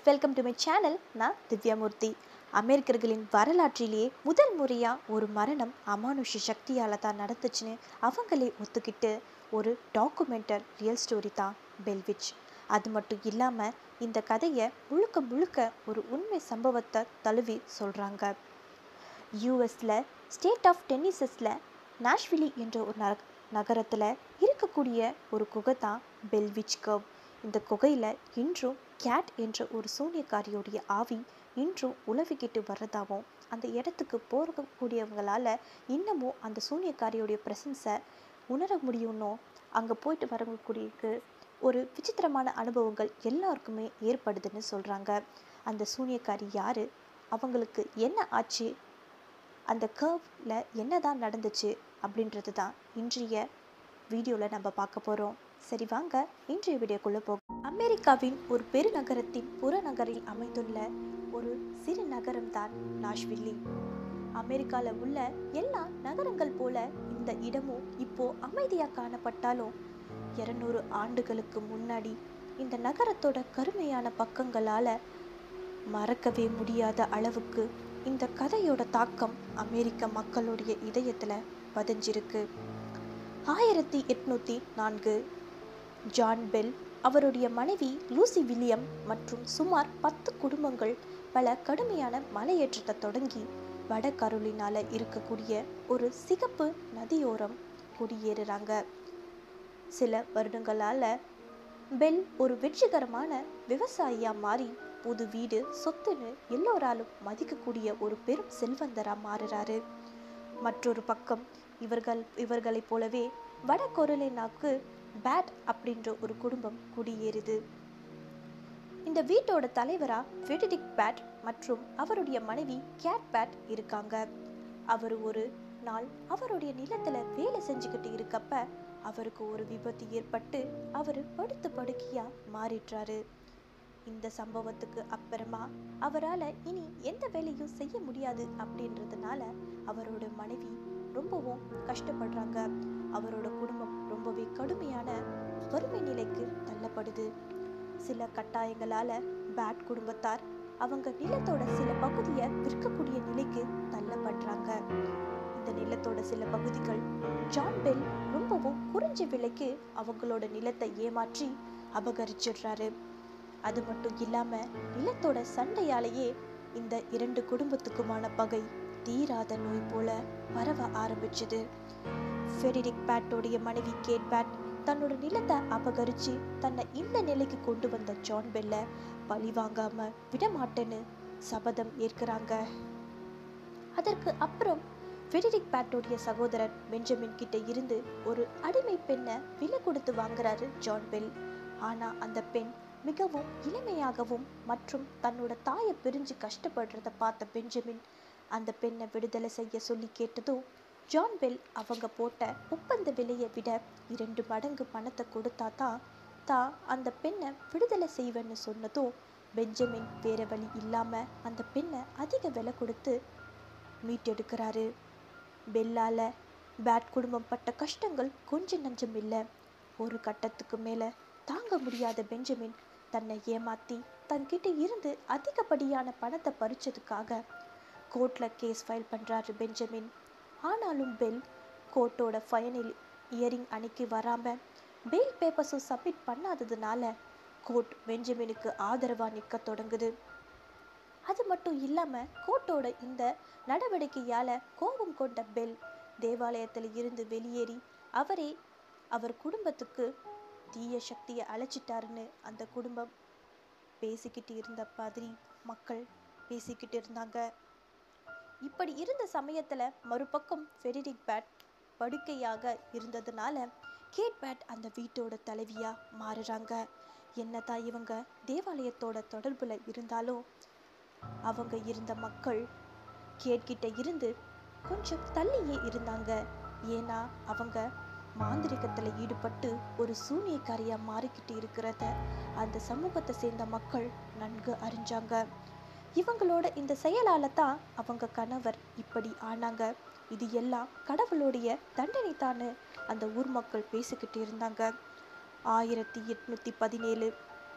welcome to my channel நான் திவ்யாமூர்த்தி அமெரிக்கர்களின் வரலாற்றிலேயே முதல் முறையாக ஒரு மரணம் அமானுஷ சக்தியால் தான் நடந்துச்சுன்னு அவங்களே ஒத்துக்கிட்டு ஒரு டாக்குமெண்டர் ரியல் ஸ்டோரி தான் பெல்விச் அது மட்டும் இல்லாமல் இந்த கதையை முழுக்க முழுக்க ஒரு உண்மை சம்பவத்தை தழுவி சொல்கிறாங்க யூஎஸில் ஸ்டேட் ஆஃப் டென்னிசஸில் நாஷ்விலி என்ற ஒரு நர நகரத்தில் இருக்கக்கூடிய ஒரு குகை தான் பெல்விச் கவ் இந்த குகையில் இன்றும் கேட் என்ற ஒரு சூனியக்காரியோடைய ஆவி இன்றும் உலவிக்கிட்டு வர்றதாகவும் அந்த இடத்துக்கு போகக்கூடியவங்களால் இன்னமும் அந்த சூனியக்காரியோடைய ப்ரெசன்ஸை உணர முடியும்னோ அங்கே போயிட்டு வரக்கூடியக்கு ஒரு விசித்திரமான அனுபவங்கள் எல்லாருக்குமே ஏற்படுதுன்னு சொல்கிறாங்க அந்த சூனியக்காரி யார் அவங்களுக்கு என்ன ஆச்சு அந்த கர்வில் என்ன தான் நடந்துச்சு அப்படின்றது தான் இன்றைய வீடியோவில் நம்ம பார்க்க போகிறோம் சரி வாங்க இன்றைய வீடியோக்குள்ளே போகும் அமெரிக்காவின் ஒரு பெருநகரத்தின் புறநகரில் அமைந்துள்ள ஒரு சிறு நகரம் தான் நாஷ்வில்லி அமெரிக்காவில் உள்ள எல்லா நகரங்கள் போல இந்த இடமும் இப்போ அமைதியாக காணப்பட்டாலும் இருநூறு ஆண்டுகளுக்கு முன்னாடி இந்த நகரத்தோட கருமையான பக்கங்களால் மறக்கவே முடியாத அளவுக்கு இந்த கதையோட தாக்கம் அமெரிக்க மக்களுடைய இதயத்தில் பதிஞ்சிருக்கு ஆயிரத்தி எட்நூற்றி நான்கு ஜான் பெல் அவருடைய மனைவி லூசி வில்லியம் மற்றும் சுமார் பத்து குடும்பங்கள் பல கடுமையான மலையேற்றத்தை தொடங்கி வட கரோலினால இருக்கக்கூடிய ஒரு சிகப்பு நதியோரம் குடியேறுறாங்க சில வருடங்களால் பெல் ஒரு வெற்றிகரமான விவசாயியா மாறி புது வீடு சொத்துன்னு எல்லோராலும் மதிக்கக்கூடிய ஒரு பெரும் செல்வந்தரா மாறுறாரு மற்றொரு பக்கம் இவர்கள் இவர்களைப் போலவே வட கொரலினாக்கு பேட் அப்படின்ற ஒரு குடும்பம் குடியேறுது இந்த வீட்டோட தலைவரா ஃபெடிடிக் பேட் மற்றும் அவருடைய மனைவி கேட் பேட் இருக்காங்க அவர் ஒரு நாள் அவருடைய நிலத்துல வேலை செஞ்சுக்கிட்டு இருக்கப்ப அவருக்கு ஒரு விபத்து ஏற்பட்டு அவர் படுத்து படுக்கையா மாறிடுறாரு இந்த சம்பவத்துக்கு அப்புறமா அவரால் இனி எந்த வேலையும் செய்ய முடியாது அப்படின்றதுனால அவரோட மனைவி ரொம்பவும் கஷ்டப்படுறாங்க அவரோட குடும்பம் ரொம்பவே கடுமையான வறுமை நிலைக்கு தள்ளப்படுது சில கட்டாயங்களால பேட் குடும்பத்தார் அவங்க நிலத்தோட சில பகுதியை விற்கக்கூடிய நிலைக்கு தள்ளப்படுறாங்க இந்த நிலத்தோட சில பகுதிகள் ஜான் பெல் ரொம்பவும் குறைஞ்ச விலைக்கு அவங்களோட நிலத்தை ஏமாற்றி அபகரிச்சிடுறாரு அது மட்டும் இல்லாம நிலத்தோட சண்டையாலேயே இந்த இரண்டு குடும்பத்துக்குமான பகை தீராத நோய் போல பரவ ஆரம்பிச்சது ஃபெரிடிக் பேட்டோடைய மனைவி கேட் பேட் தன்னோட நிலத்தை அபகரிச்சு தன்னை இந்த நிலைக்கு கொண்டு வந்த ஜான் பெல்ல பழி வாங்காம விடமாட்டேன்னு சபதம் ஏற்கிறாங்க அதற்கு அப்புறம் ஃபெரிடிக் பேட்டோடைய சகோதரர் பெஞ்சமின் கிட்ட இருந்து ஒரு அடிமை பெண்ணை விலை கொடுத்து வாங்குறாரு ஜான் பெல் ஆனா அந்த பெண் மிகவும் இளமையாகவும் மற்றும் தன்னோட தாயை பிரிஞ்சு கஷ்டப்படுறத பார்த்த பெஞ்சமின் அந்த பெண்ணை விடுதலை செய்ய சொல்லி கேட்டதும் ஜான் பெல் அவங்க போட்ட ஒப்பந்த விலையை விட இரண்டு மடங்கு பணத்தை கொடுத்தா தான் தான் அந்த பெண்ணை விடுதலை செய்வேன்னு சொன்னதும் பெஞ்சமின் வேற வழி இல்லாம அந்த பெண்ணை அதிக விலை கொடுத்து மீட்டெடுக்கிறாரு பெல்லால பேட் குடும்பம் பட்ட கஷ்டங்கள் கொஞ்சம் நஞ்சம் இல்லை ஒரு கட்டத்துக்கு மேலே தாங்க முடியாத பெஞ்சமின் தன்னை ஏமாத்தி தன்கிட்ட இருந்து அதிகப்படியான பணத்தை பறிச்சதுக்காக கோர்ட்டில் கேஸ் ஃபைல் பண்ணுறாரு பெஞ்சமின் ஆனாலும் பெல் கோர்ட்டோட ஃபைனல் இயரிங் அன்னைக்கு வராமல் பெயில் பேப்பர்ஸும் சப்மிட் பண்ணாததுனால கோர்ட் பெஞ்சமினுக்கு ஆதரவாக நிற்க தொடங்குது அது மட்டும் இல்லாமல் கோர்ட்டோட இந்த நடவடிக்கையால் கோபம் கொண்ட பெல் தேவாலயத்தில் இருந்து வெளியேறி அவரே அவர் குடும்பத்துக்கு தீய சக்தியை அழைச்சிட்டாருன்னு அந்த குடும்பம் பேசிக்கிட்டு இருந்த மாதிரி மக்கள் பேசிக்கிட்டு இருந்தாங்க இப்படி இருந்த சமயத்தில் மறுபக்கம் ஃபெரிடிக் பேட் படுக்கையாக இருந்ததுனால கேட் பேட் அந்த வீட்டோட தலைவியா மாறுறாங்க என்னதான் இவங்க தேவாலயத்தோட தொடர்புல இருந்தாலும் அவங்க இருந்த மக்கள் கேட்கிட்ட இருந்து கொஞ்சம் தள்ளியே இருந்தாங்க ஏன்னா அவங்க மாந்திரிகத்தில் ஈடுபட்டு ஒரு சூனியக்காரியாக மாறிக்கிட்டு இருக்கிறத அந்த சமூகத்தை சேர்ந்த மக்கள் நன்கு அறிஞ்சாங்க இவங்களோட இந்த செயலால தான் அவங்க கணவர் இப்படி ஆனாங்க இது எல்லாம் கடவுளுடைய தண்டனை தானு அந்த ஊர் மக்கள் பேசிக்கிட்டு இருந்தாங்க ஆயிரத்தி எட்நூற்றி பதினேழு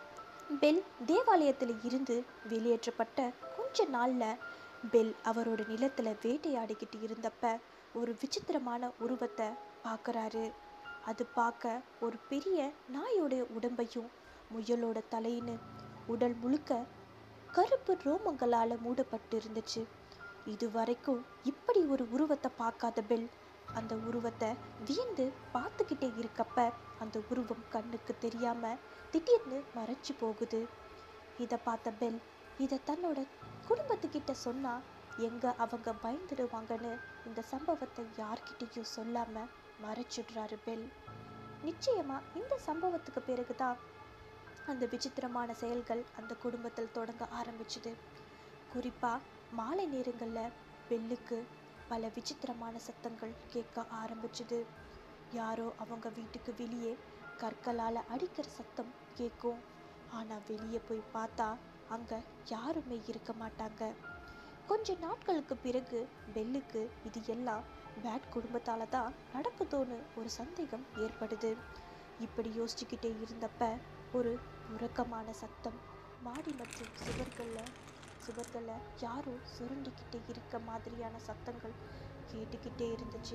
பெல் தேவாலயத்தில் இருந்து வெளியேற்றப்பட்ட கொஞ்ச நாள்ல பெல் அவரோட நிலத்துல வேட்டையாடிக்கிட்டு இருந்தப்ப ஒரு விசித்திரமான உருவத்தை பார்க்கறாரு அது பார்க்க ஒரு பெரிய நாயோடைய உடம்பையும் முயலோட தலையின்னு உடல் முழுக்க கருப்பு ரோமங்களால மூடப்பட்டு இருந்துச்சு இது வரைக்கும் இப்படி ஒரு உருவத்தை பார்க்காத பெல் அந்த உருவத்தை வியந்து பார்த்துக்கிட்டே இருக்கப்ப அந்த உருவம் கண்ணுக்கு தெரியாம திடீர்னு மறைச்சு போகுது இதை பார்த்த பெல் இதை தன்னோட குடும்பத்துக்கிட்ட சொன்னா எங்க அவங்க பயந்துடுவாங்கன்னு இந்த சம்பவத்தை யார்கிட்டயும் சொல்லாம மறைச்சிடுறாரு பெல் நிச்சயமா இந்த சம்பவத்துக்கு பிறகுதான் அந்த விசித்திரமான செயல்கள் அந்த குடும்பத்தில் தொடங்க ஆரம்பிச்சுது குறிப்பா மாலை நேரங்களில் பெல்லுக்கு பல விசித்திரமான சத்தங்கள் கேட்க ஆரம்பிச்சுது யாரோ அவங்க வீட்டுக்கு வெளியே கற்களால் அடிக்கிற சத்தம் கேட்கும் ஆனால் வெளியே போய் பார்த்தா அங்கே யாருமே இருக்க மாட்டாங்க கொஞ்ச நாட்களுக்கு பிறகு பெல்லுக்கு இது எல்லாம் பேட் குடும்பத்தால தான் நடக்குதோன்னு ஒரு சந்தேகம் ஏற்படுது இப்படி யோசிச்சுக்கிட்டே இருந்தப்ப ஒரு உறக்கமான சத்தம் மாடி மற்றும் சுவர்களில் சுவர்களில் யாரோ சுருண்டிக்கிட்டே இருக்க மாதிரியான சத்தங்கள் கேட்டுக்கிட்டே இருந்துச்சு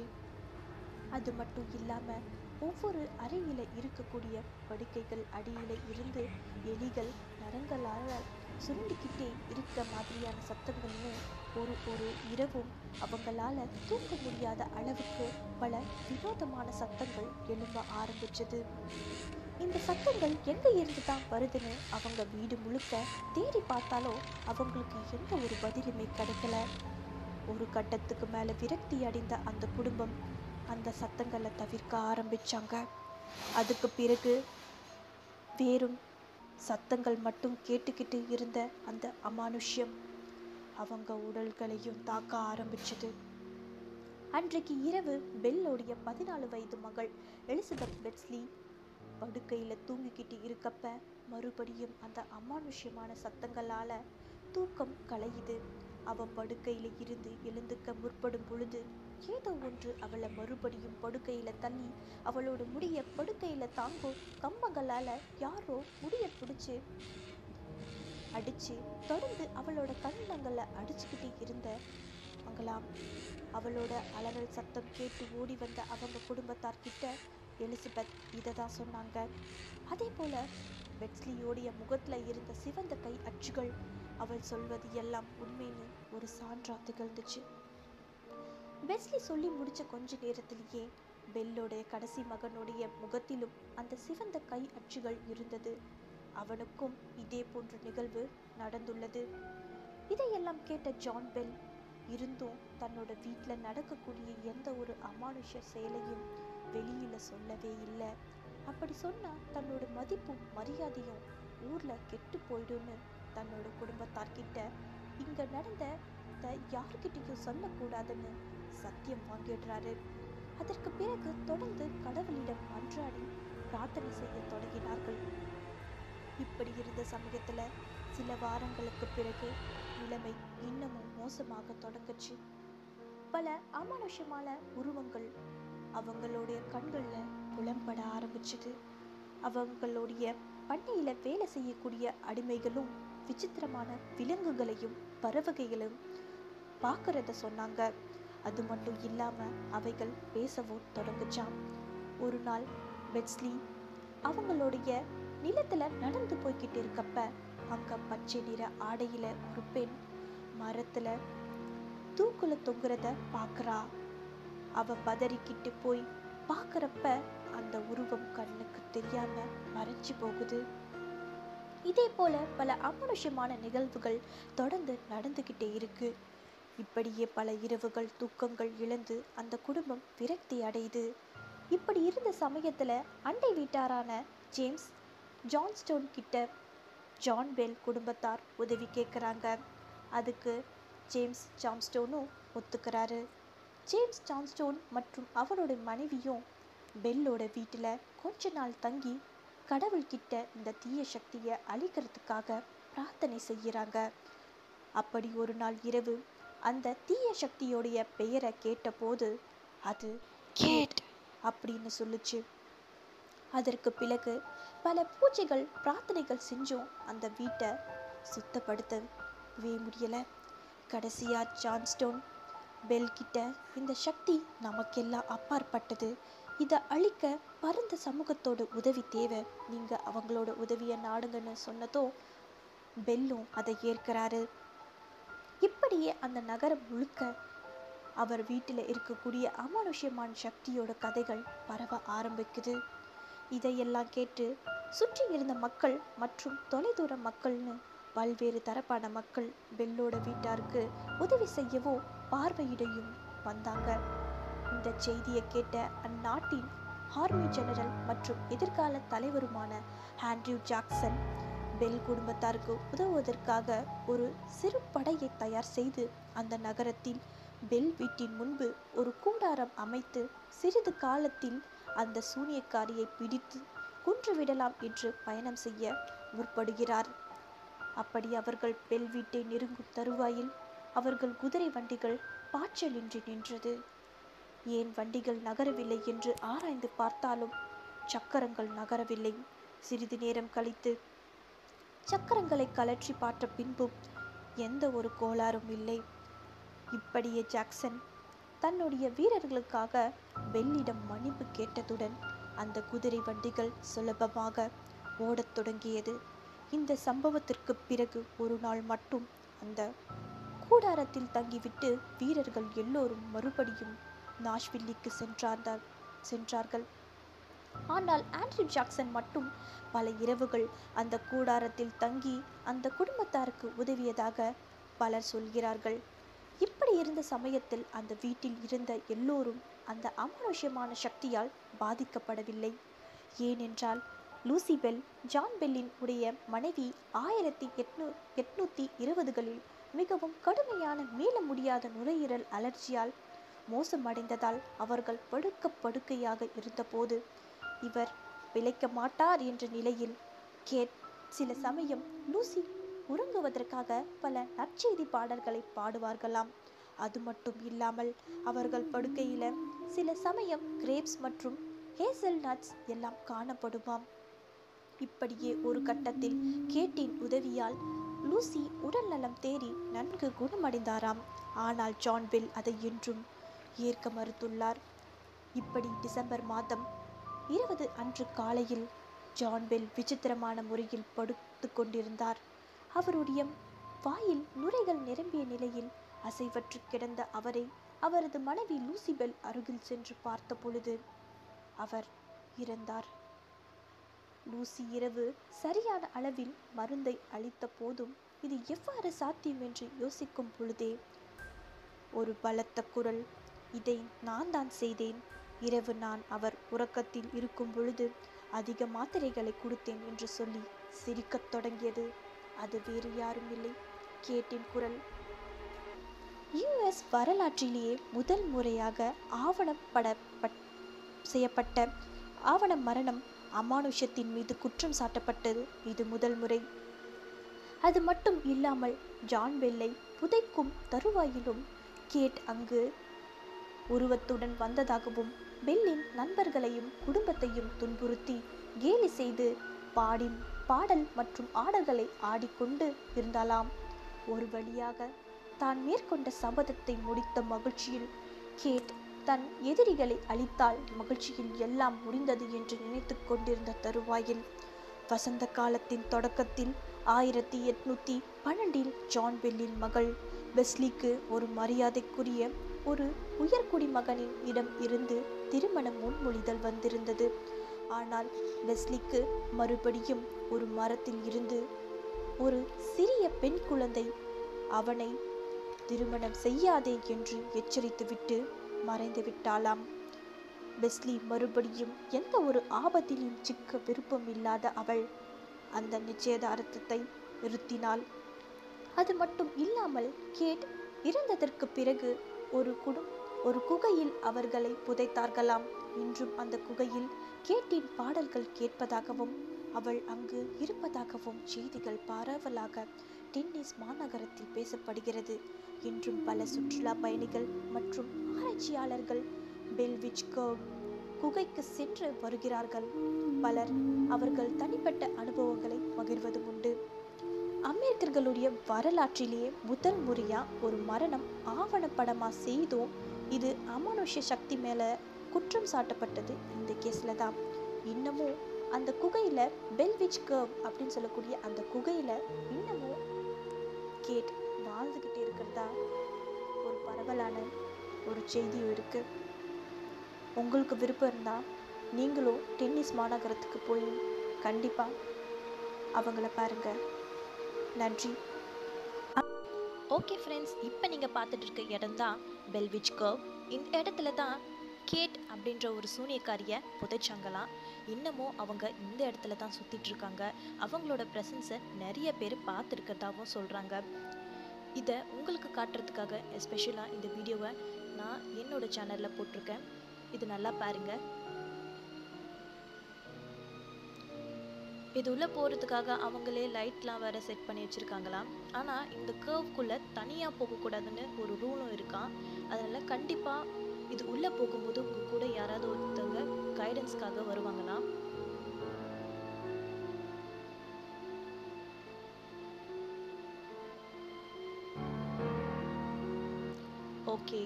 அது மட்டும் இல்லாமல் ஒவ்வொரு அறையில் இருக்கக்கூடிய படுக்கைகள் அடியில் இருந்து எலிகள் நரங்களால் சுருண்டிக்கிட்டே இருக்க மாதிரியான சத்தங்கள்னு ஒரு ஒரு இரவும் அவங்களால தூக்க முடியாத அளவுக்கு பல வினோதமான சத்தங்கள் எழும்ப ஆரம்பிச்சது இந்த சத்தங்கள் எங்க இருந்து தான் வருதுன்னு அவங்க வீடு முழுக்க தேடி பார்த்தாலும் அவங்களுக்கு எந்த ஒரு பதிலுமே கிடைக்கல ஒரு கட்டத்துக்கு மேல விரக்தி அடைந்த அந்த குடும்பம் அந்த சத்தங்களை தவிர்க்க ஆரம்பிச்சாங்க அதுக்கு பிறகு வேறும் சத்தங்கள் மட்டும் கேட்டுக்கிட்டு இருந்த அந்த அமானுஷ்யம் அவங்க உடல்களையும் தாக்க ஆரம்பிச்சது அன்றைக்கு இரவு பெல்லோடைய பதினாலு வயது மகள் எலிசபெத் பெட்ஸ்லி படுக்கையில் தூங்கிக்கிட்டு இருக்கப்ப மறுபடியும் அந்த அமானுஷ்யமான சத்தங்களால தூக்கம் கலையுது அவ படுக்கையில இருந்து எழுந்துக்க முற்படும் பொழுது ஏதோ ஒன்று அவளை மறுபடியும் படுக்கையில தள்ளி அவளோட முடிய படுக்கையில தாங்கும் கம்பங்களால யாரோ முடிய பிடிச்சு அடிச்சு தொடர்ந்து அவளோட கண்ணங்களை அடிச்சுக்கிட்டு இருந்த மங்களாம் அவளோட அலறல் சத்தம் கேட்டு ஓடி வந்த அவங்க குடும்பத்தார்கிட்ட எலிசபெத் இதை தான் சொன்னாங்க அதே போல பெட்ஸ்லியோடைய முகத்துல இருந்த சிவந்த கை அச்சுகள் அவள் சொல்வது எல்லாம் உண்மைன்னு ஒரு சான்றா திகழ்ந்துச்சு பெஸ்லி சொல்லி முடிச்ச கொஞ்ச நேரத்திலேயே பெல்லோடைய கடைசி மகனுடைய முகத்திலும் அந்த சிவந்த கை அச்சுகள் இருந்தது அவனுக்கும் இதே போன்ற நிகழ்வு நடந்துள்ளது இதையெல்லாம் கேட்ட ஜான் பெல் இருந்தும் தன்னோட வீட்டில் நடக்கக்கூடிய எந்த ஒரு அமானுஷ செயலையும் வெளியில சொல்லவே இல்லை அப்படி சொன்னா தன்னோட மதிப்பும் மரியாதையும் ஊர்ல கெட்டு போயிடும்னு தன்னோட குடும்பத்தார்கிட்ட இங்க நடந்த யார்கிட்டயும் சொல்லக்கூடாதுன்னு சத்தியம் வாங்கிடுறாரு அதற்கு பிறகு தொடர்ந்து கடவுளிடம் மன்றாடி பிரார்த்தனை செய்ய தொடங்கினார்கள் இப்படி இருந்த சமயத்துல சில வாரங்களுக்கு பிறகு நிலைமை இன்னமும் மோசமாக தொடங்குச்சு பல அமானுஷமான உருவங்கள் அவங்களுடைய கண்கள்ல புலம்பட ஆரம்பிச்சுது அவங்களுடைய பண்ணையில வேலை செய்யக்கூடிய அடிமைகளும் விசித்திரமான விலங்குகளையும் பறவைகளையும் பார்க்கறத சொன்னாங்க அது மட்டும் இல்லாம அவைகள் பேசவும் தொடங்குச்சாம் ஒரு நாள் பெட்ஸ்லி அவங்களுடைய நிலத்துல நடந்து போய்கிட்டு இருக்கப்ப அங்க பச்சை நிற ஆடையில ஒரு பெண் மரத்துல தூக்குல தொங்குறத பார்க்கறா அவ பதறிக்கிட்டு போய் பார்க்கறப்ப அந்த உருவம் கண்ணுக்கு தெரியாம மறைஞ்சு போகுது இதே போல பல அமானுஷ்யமான நிகழ்வுகள் தொடர்ந்து நடந்துகிட்டே இருக்கு இப்படியே பல இரவுகள் தூக்கங்கள் இழந்து அந்த குடும்பம் விரக்தி அடையுது இப்படி இருந்த சமயத்துல அண்டை வீட்டாரான ஜேம்ஸ் ஜான்ஸ்டோன் கிட்ட ஜான் பெல் குடும்பத்தார் உதவி கேட்குறாங்க அதுக்கு ஜேம்ஸ் ஜான்ஸ்டோனும் ஒத்துக்கிறாரு ஜேம்ஸ் ஜான்ஸ்டோன் மற்றும் அவரோட மனைவியும் பெல்லோட வீட்டில் கொஞ்ச நாள் தங்கி கடவுள்கிட்ட இந்த தீய சக்தியை அழிக்கிறதுக்காக பிரார்த்தனை செய்கிறாங்க அப்படி ஒரு நாள் இரவு அந்த தீய சக்தியோடைய பெயரை கேட்டபோது அது கேட் அப்படின்னு சொல்லுச்சு அதற்கு பிறகு பல பூஜைகள் பிரார்த்தனைகள் செஞ்சும் அந்த வீட்டை சுத்தப்படுத்தவே முடியலை கடைசியா ஜான்ஸ்டோன் பெல் கிட்ட இந்த சக்தி நமக்கெல்லாம் அப்பாற்பட்டது இதை அழிக்க பரந்த சமூகத்தோட உதவி தேவை நீங்கள் அவங்களோட உதவியை நாடுங்கன்னு சொன்னதோ பெல்லும் அதை ஏற்கிறாரு இப்படியே அந்த நகரம் முழுக்க அவர் வீட்டில் இருக்கக்கூடிய அமானுஷ்யமான சக்தியோட கதைகள் பரவ ஆரம்பிக்குது இதையெல்லாம் கேட்டு சுற்றி இருந்த மக்கள் மற்றும் தொலைதூர மக்கள்னு பல்வேறு தரப்பான மக்கள் பெல்லோட வீட்டாருக்கு உதவி செய்யவோ பார்வையிடையும் வந்தாங்க இந்த செய்தியை கேட்ட அந்நாட்டின் ஆர்மி ஜெனரல் மற்றும் எதிர்கால தலைவருமான ஆண்ட்ரியூ ஜாக்சன் பெல் குடும்பத்தாருக்கு உதவுவதற்காக ஒரு சிறு படையை தயார் செய்து அந்த நகரத்தில் பெல் வீட்டின் முன்பு ஒரு கூடாரம் அமைத்து சிறிது காலத்தில் அந்த சூனியக்காரியை பிடித்து கொன்றுவிடலாம் என்று பயணம் செய்ய முற்படுகிறார் அப்படி அவர்கள் பெல் வீட்டை நெருங்கும் தருவாயில் அவர்கள் குதிரை வண்டிகள் பாய்ச்சலின்றி நின்றது ஏன் வண்டிகள் நகரவில்லை என்று ஆராய்ந்து பார்த்தாலும் சக்கரங்கள் நகரவில்லை சிறிது நேரம் கழித்து சக்கரங்களை கலற்றி பார்த்த பின்பும் எந்த ஒரு கோளாறும் இல்லை இப்படியே ஜாக்சன் தன்னுடைய வீரர்களுக்காக பெல்லிடம் மன்னிப்பு கேட்டதுடன் அந்த குதிரை வண்டிகள் சுலபமாக ஓடத் தொடங்கியது இந்த சம்பவத்திற்கு பிறகு ஒரு நாள் மட்டும் அந்த கூடாரத்தில் தங்கிவிட்டு வீரர்கள் எல்லோரும் மறுபடியும் நாஷ்வில்லிக்கு சென்றார்கள் சென்றார்கள் ஆனால் ஆண்ட்ரூ ஜாக்சன் மட்டும் பல இரவுகள் அந்த கூடாரத்தில் தங்கி அந்த குடும்பத்தாருக்கு உதவியதாக பலர் சொல்கிறார்கள் இப்படி இருந்த சமயத்தில் அந்த வீட்டில் இருந்த எல்லோரும் அந்த அமானுஷ்யமான சக்தியால் பாதிக்கப்படவில்லை ஏனென்றால் லூசி பெல் ஜான் பெல்லின் உடைய மனைவி ஆயிரத்தி எட்நூ எட்நூத்தி இருபதுகளில் மிகவும் கடுமையான மீள முடியாத நுரையீரல் அலர்ஜியால் மோசமடைந்ததால் அவர்கள் படுக்க படுக்கையாக இருந்தபோது இவர் பிழைக்க மாட்டார் என்ற நிலையில் கேட் சில சமயம் லூசி உறங்குவதற்காக பல நற்செய்தி பாடல்களை பாடுவார்களாம் அது மட்டும் இல்லாமல் அவர்கள் படுக்கையில சில சமயம் கிரேப்ஸ் மற்றும் ஹேசல் நட்ஸ் எல்லாம் காணப்படுமாம் இப்படியே ஒரு கட்டத்தில் கேட்டின் உதவியால் லூசி உடல் நலம் தேறி நன்கு குணமடைந்தாராம் ஆனால் ஜான் பெல் அதை என்றும் ஏற்க மறுத்துள்ளார் இப்படி டிசம்பர் மாதம் இருபது அன்று காலையில் ஜான் பெல் விசித்திரமான முறையில் படுத்து கொண்டிருந்தார் அவருடைய வாயில் நுரைகள் நிரம்பிய நிலையில் அசைவற்று கிடந்த அவரை அவரது மனைவி லூசிபெல் அருகில் சென்று பார்த்த பொழுது அவர் இறந்தார் லூசி இரவு சரியான அளவில் மருந்தை அளித்த போதும் இது எவ்வாறு சாத்தியம் என்று யோசிக்கும் பொழுதே ஒரு பலத்த குரல் இதை நான் தான் செய்தேன் இரவு நான் அவர் உறக்கத்தில் இருக்கும் பொழுது அதிக மாத்திரைகளை கொடுத்தேன் என்று சொல்லி சிரிக்கத் தொடங்கியது அது வேறு யாரும் இல்லை கேட்டின் குரல் யுஎஸ் வரலாற்றிலேயே முதல் முறையாக ஆவணப்பட செய்யப்பட்ட ஆவண மரணம் அமானுஷத்தின் மீது குற்றம் சாட்டப்பட்டது இது முதல் முறை அது மட்டும் இல்லாமல் ஜான் வெள்ளை புதைக்கும் தருவாயிலும் கேட் அங்கு உருவத்துடன் வந்ததாகவும் பெல்லின் நண்பர்களையும் குடும்பத்தையும் துன்புறுத்தி கேலி செய்து பாடி பாடல் மற்றும் ஆடல்களை ஆடிக்கொண்டு இருந்தாலாம் ஒரு வழியாக தான் மேற்கொண்ட சபதத்தை முடித்த மகிழ்ச்சியில் கேட் தன் எதிரிகளை அழித்தால் மகிழ்ச்சியில் எல்லாம் முடிந்தது என்று நினைத்து கொண்டிருந்த தருவாயில் வசந்த காலத்தின் தொடக்கத்தில் ஆயிரத்தி எட்நூத்தி பன்னெண்டில் ஜான் பெல்லின் மகள் வெஸ்லிக்கு ஒரு மரியாதைக்குரிய ஒரு உயர்குடி மகனின் இடம் இருந்து திருமண முன்மொழிதல் வந்திருந்தது ஆனால் வெஸ்லிக்கு மறுபடியும் ஒரு மரத்தில் இருந்து ஒரு சிறிய பெண் குழந்தை அவனை திருமணம் செய்யாதே என்று எச்சரித்துவிட்டு மறைந்து விட்டாளாம் வெஸ்லி மறுபடியும் எந்த ஒரு ஆபத்திலும் சிக்க விருப்பம் இல்லாத அவள் அந்த நிச்சயதார்த்தத்தை நிறுத்தினாள் அது மட்டும் இல்லாமல் கேட் இறந்ததற்கு பிறகு ஒரு குடும் ஒரு குகையில் அவர்களை புதைத்தார்களாம் இன்றும் அந்த குகையில் கேட்டின் பாடல்கள் கேட்பதாகவும் அவள் அங்கு இருப்பதாகவும் செய்திகள் பரவலாக டென்னிஸ் மாநகரத்தில் பேசப்படுகிறது இன்றும் பல சுற்றுலா பயணிகள் மற்றும் ஆராய்ச்சியாளர்கள் பெல்விச் கர்வ் குகைக்கு சென்று வருகிறார்கள் பலர் அவர்கள் தனிப்பட்ட அனுபவங்களை பகிர்வதும் உண்டு அமெரிக்கர்களுடைய வரலாற்றிலேயே முதல் முறையா ஒரு மரணம் ஆவணப்படமா செய்தும் இது அமானுஷ்ய சக்தி மேல குற்றம் சாட்டப்பட்டது இந்த கேஸ்ல தான் இன்னமும் அந்த குகையில பெல்விச் கர்வ் அப்படின்னு சொல்லக்கூடிய அந்த குகையில இன்னமும் கேட் வாழ்ந்துக்கிட்டே இருக்கிறதா ஒரு பரவலான ஒரு செய்தியும் இருக்கு உங்களுக்கு விருப்பம் இருந்தால் நீங்களும் டென்னிஸ் மாநகரத்துக்கு போய் கண்டிப்பாக அவங்கள பாருங்க நன்றி ஓகே ஃப்ரெண்ட்ஸ் இப்போ நீங்கள் பார்த்துட்டு இருக்க இடம் தான் பெல்விச் கர்வ் இந்த இடத்துல தான் கேட் அப்படின்ற ஒரு சூனியக்காரியை புதைச்சாங்களாம் இன்னமும் அவங்க இந்த இடத்துல தான் சுற்றிட்டு இருக்காங்க அவங்களோட ப்ரெசன்ஸை நிறைய பேர் பார்த்துருக்கிறதாவும் சொல்கிறாங்க இதை உங்களுக்கு காட்டுறதுக்காக எஸ்பெஷலாக இந்த வீடியோவை நான் என்னோட சேனலில் போட்டிருக்கேன் இது நல்லா பாருங்க இது உள்ளே போகிறதுக்காக அவங்களே லைட்லாம் வேற செட் பண்ணி வச்சுருக்காங்களாம் ஆனால் இந்த கேர்வ்க்குள்ளே தனியாக போகக்கூடாதுன்னு ஒரு ரூலும் இருக்கான் அதனால் கண்டிப்பாக இது உள்ளே போகும்போது உங்கள் கூட யாராவது ஒருத்தவங்க கைடன்ஸ்க்காக வருவாங்களாம் ஓகே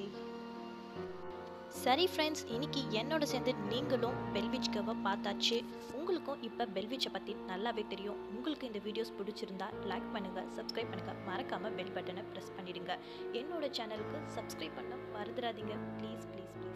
சரி ஃப்ரெண்ட்ஸ் இன்னைக்கு என்னோட சேர்ந்து நீங்களும் பெல்விச் கவை பார்த்தாச்சு உங்களுக்கும் இப்போ பெல்விச்சை பற்றி நல்லாவே தெரியும் உங்களுக்கு இந்த வீடியோஸ் பிடிச்சிருந்தா லைக் பண்ணுங்கள் சப்ஸ்கிரைப் பண்ணுங்கள் மறக்காமல் பெல் பட்டனை ப்ரெஸ் பண்ணிடுங்க என்னோட சேனலுக்கு சப்ஸ்கிரைப் பண்ண மறந்துடாதீங்க ப்ளீஸ் ப்ளீஸ் ப்ளீஸ்